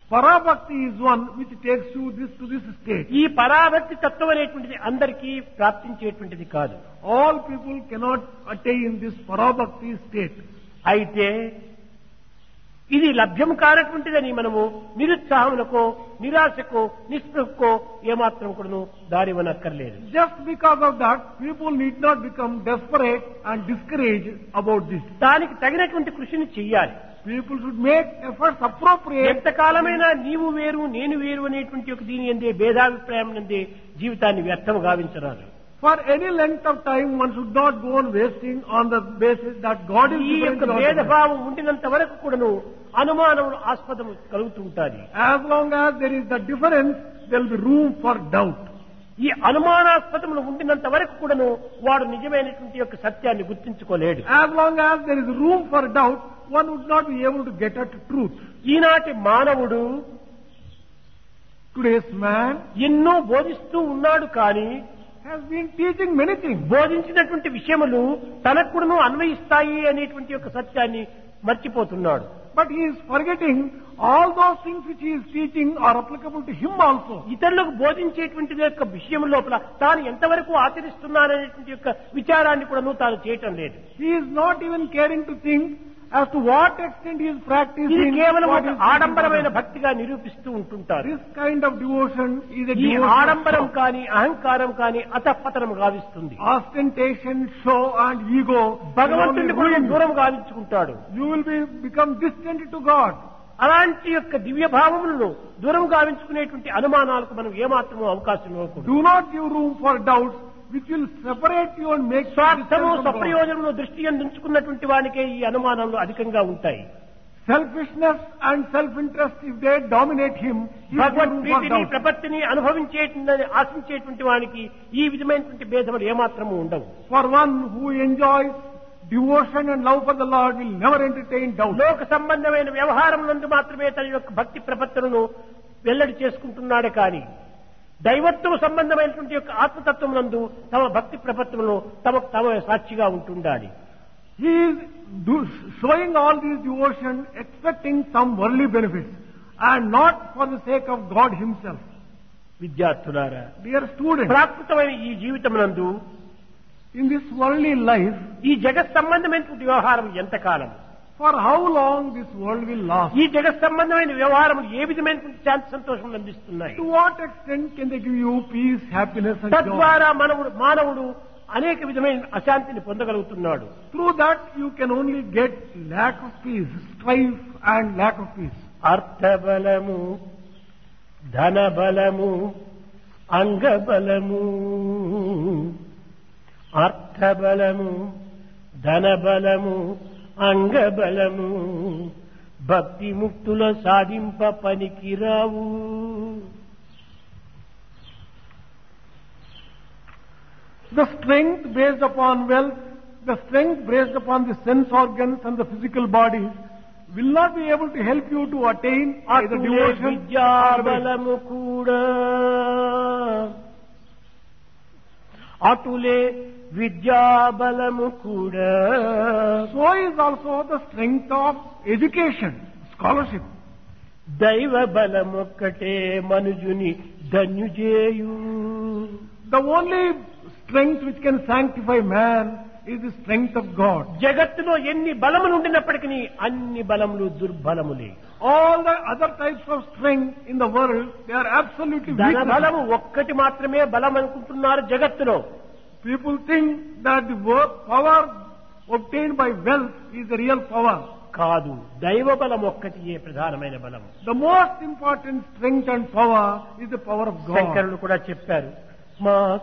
Parabhakti is one which takes you this to this state. ఈ పరాభక్తి తత్వం అనేటువంటిది అందరికీ ప్రాప్తించేటువంటిది కాదు All people cannot attain this Parabhakti state. అయితే ఇది లభ్యం కానటువంటిదని మనము నిరుత్సాహములకో నిరాశకో నిస్పృహకో ఏమాత్రం కూడాను దారివనక్కర్లేదు Just because of that, people need not become desperate and discouraged about this. దానికి తగినటువంటి కృషిని చెయ్యాలి People should make efforts appropriate. ఎంతకాలమైనా నీవు వేరు నేను వేరు అనేటువంటి ఒక దీని ఎందే భేదాభిప్రాయం నందే జీవితాన్ని వ్యర్థం గావించరాదు For any length of time, one should not go on wasting on the basis that God is ఈ different. యొక్క to others. భేదభావం ఉండినంత వరకు కూడాను అనుమానములు ఆస్పదం కలుగుతూ ఉంటాయి As long as there is the difference, there will be room for doubt. ఈ అనుమానాస్పదములు ఉండినంత వరకు కూడాను వాడు నిజమైనటువంటి యొక్క సత్యాన్ని గుర్తించుకోలేడు As long as there is room for doubt, one would not be able to get at truth. ఈనాటి మానవుడు Today's man ఎన్నో బోధిస్తూ ఉన్నాడు కానీ has been teaching many things. బోధించినటువంటి విషయములు తనకు కూడాను అన్వయిస్తాయి అనేటువంటి యొక్క సత్యాన్ని మర్చిపోతున్నాడు But he is forgetting all those things which he is teaching are applicable to him also. ఇతరులకు బోధించేటువంటి యొక్క విషయం లోపల తాను ఎంతవరకు ఆచరిస్తున్నాననేటువంటి యొక్క విచారాన్ని కూడాను తాను చేయటం లేదు He is not even caring to think as to what extent he is ఇది practicing. కేవలం what ఒక is teaching ఆడంబరమైన others. భక్తిగా నిరూపిస్తూ ఉంటుంటారు This kind of devotion is a ఈ devotion ఆడంబరం of కాని అహంకారం కాని అతపతనం గావిస్తుంది ostentation, show and ego. will భగవంతుడిని only కూడా ruin you. దూరం గావించుకుంటాడు You will be become distant to God. అలాంటి యొక్క దివ్య భావములను దూరం గావించుకునేటువంటి అనుమానాలకు మనం ఏమాత్రమూ అవకాశం ఇవ్వకూడదు Do not give room for doubts which will separate you and make you స్వార్థము distant from God. స్వప్రయోజనము దృష్టి ఉంచుకున్నటువంటి వానికే ఈ అనుమానాలు అధికంగా ఉంటాయి Selfishness and self-interest, if they dominate him, he will give Bhagwat room for ప్రీతిని doubt. ప్రపత్తిని అనుభవించేటువంటి ఆశించేటువంటి వానికి ఈ విధమైనటువంటి భేదములు ఏమాత్రము ఉండవు For one who enjoys devotion and love for the Lord will never entertain doubt. లోక సంబంధమైన వ్యవహారం నందు మాత్రమే తన యొక్క భక్తి ప్రపత్తులను వెల్లడి చేసుకుంటున్నాడే కానీ దైవత్వం సంబంధమైనటువంటి యొక్క ఆత్మతత్వం నందు తమ భక్తి ప్రపత్తులను తమ తమ సాక్షిగా ఉంటుండాలి He is do, showing all this devotion expecting some worldly benefits and not for the sake of God himself. విద్యార్థులారా Dear students, ప్రాకృతమైన ఈ జీవితం నందు in this worldly life, ఈ జగత్ సంబంధమైనటువంటి వ్యవహారం ఎంతకాలం for how long this world will last? ఈ జగత్ సంబంధమైన వ్యవహారం ఏ విధమైనటువంటి శాంతి సంతోషం అందిస్తున్నాయి To what extent can they give you peace, happiness and joy? తద్వారా మనవుడు మానవుడు అనేక విధమైన అశాంతిని పొందగలుగుతున్నాడు Through that you can only get lack of peace, strife and lack of peace. అర్థబలము ధనబలము అంగబలము అర్థబలము ధనబలము అంగబలము భక్తి ముక్తుల సాధింప పనికిరావు The strength based upon wealth, the strength based upon the sense organs and the physical bodies will not be able to help you to attain either అటులే devotion or విద్యాబలము కూడా అటులే విద్యాబలము కూడా So is also the strength of education, scholarship. దైవ బలమొక్కటే మనుజుని ధన్యుజేయు The only strength which can sanctify man is the strength of God. జగత్తులో ఎన్ని బలములు ఉండినప్పటికీ అన్ని బలములు దుర్బలములే All the other types of strength in the world, they are absolutely ధన weak. బలము ఒక్కటి మాత్రమే బలం అనుకుంటున్నారు జగత్తులో People think that the wo- power obtained by wealth is the real power. కాదు దైవ బలం ఒక్కటి ప్రధానమైన బలం The most important strength and power is the power of God. శంకరులు కూడా చెప్పారు మా